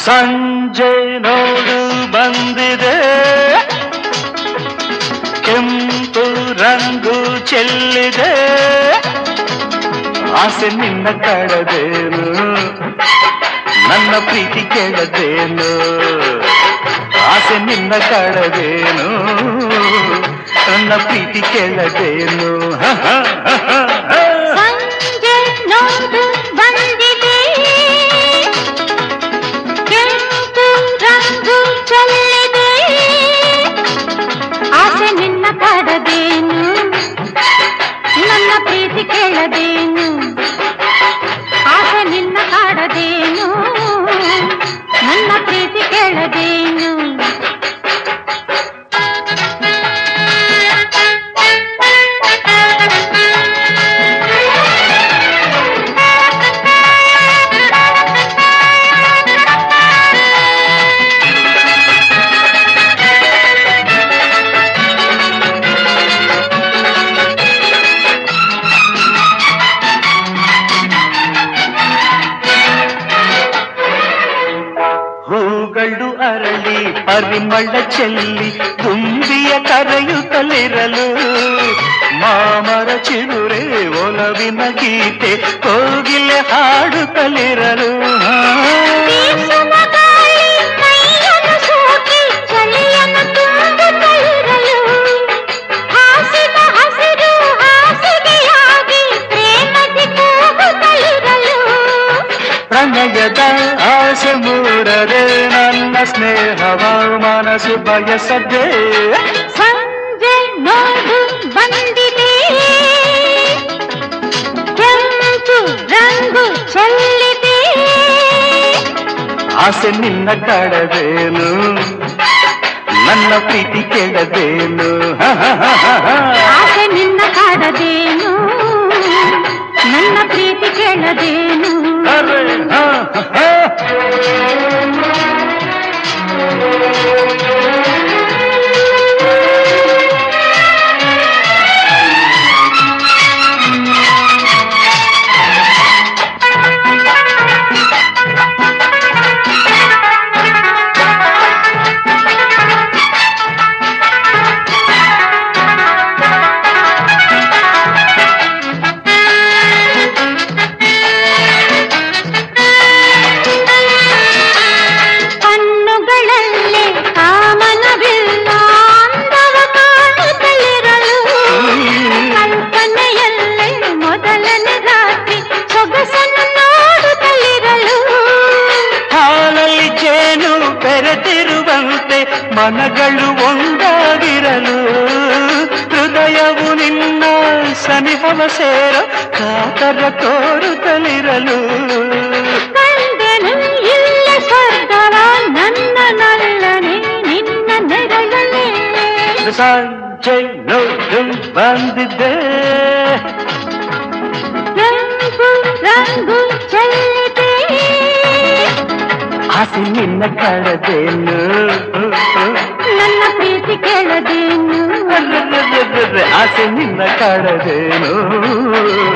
ಸಂಜೆ ನೋಡು ಬಂದಿದೆ ಕೆಂಪು ರಂಗು ಚೆಲ್ಲಿದೆ ಆಸೆ ನಿನ್ನ ಕಡದೇನು ನನ್ನ ಪ್ರೀತಿ ಕೇಳದೇನು ಆಸೆ ನಿನ್ನ ಕಡದೇನು ನನ್ನ ಪ್ರೀತಿ ಕೇಳದೇನು ಹ, ಹ, ಹ, ಹ, ಹ. ಸಂಜೆ ನೋಡು ಬಂದಿದೆ ಕೆಂಪು ರಂಗು ಚೆಲ್ಲಿದೆ ಆಸೆ ನಿನ್ನ ಕಾಡದೇನು ನನ್ನ ಪ್ರೀತಿ ಕೇಳದೇನು ಆಸೆ ನಿನ್ನ ಕಾಡದೇನು ನನ್ನ ಪ್ರೀತಿ ಕೇಳದೇನು ಹೂಗಳು ಅರಳಿ ಪರಿಮಳ ಚೆಲ್ಲಿ ತುಂಬಿಯ ಕರೆಯುತ್ತಲಿರಲು ಮಾಮರ ಚಿಗುರೆ ಒಲವಿನ ಗೀತೆ ಕೋಗಿಲೆ ಹಾಡುತ್ತಲಿರಲು ಬೀಸುವ ಗಾಳಿ ಮೈಯನ್ನು ಸೋಕಿ ಚಳಿಯನ್ನು ತುಂಬುತ್ತಲಿರಲು ಹಾಸಿದ ಹಸಿರು ಹಾಸಿಗೆಯಾಗಿ ಪ್ರೇಮದಿ ಕೂಗುತ್ತಲಿರಲು ಪ್ರಣಯದ ಆಸೆ ಮೂರದೆ ನನ್ನ ಸ್ನೇಹವ ಮನಸ್ಸು ಬಯಸದೆ ಸಂಜೆ ನೋಡು ಬಂದಿದೆ ಕೆಂಪು ರಂಗು ಚೆಲ್ಲಿದೆ ಆಸೆ ನಿನ್ನ ಕಡದೇನು ನನ್ನ ಪ್ರೀತಿ ಕೆಡದೇನು ಹ, ಹ, ಹ, ಹ, ಹ. ಆಸೆ ನಿನ್ನ ಕಾಡದೇನು ನನ್ನ ಪ್ರೀತಿ ಕೇಳದೇನು ಅರೆ, ಹ, ಹ, ಹ. ಕಣ್ಣುಗಳಲ್ಲೇ ಕಾಮನವಿಲ್ಲ ಅಂದವ ಕಾಣುತ್ತಲಿರಲು ಕಲ್ಪನೆಯಲ್ಲೇ ಮೊದಲನೇ ರಾತ್ರಿ ಸೊಗಸನ್ನು ನೋಡುತ್ತಲಿರಲು ಹಾಲಲ್ಲಿ ಜೇನು ಬೆರೆತಿರುವಂತೆ ಮನಗಳು ಒಂದಾಗಿರಲು ಹೃದಯವು ನಿನ್ನ ಸನಿಹವ ಸೇರ ಕಾತರ ತೋರುತ್ತಲಿರಲು ಕಂಡೆನು ಇಲ್ಲ ಸ್ವರ್ಗವ ನನ್ನ ನಲ್ಲನೆ ನಿನ್ನ ನೆರಳನೆ ಸಂಜೆ ನೋಡು ಬಂದಿದ್ದೆ ಕೆಂಪು ರಂಗು ಚೆಲ್ಲಿದೆ ಆಸೆ ನಿನ್ನ ಕಡದೇನು ನನ್ನ ಪ್ರೀತಿ ಕೇಳದೇನು ಆಸೆ ನಿನ್ನ ಕಡದೇನು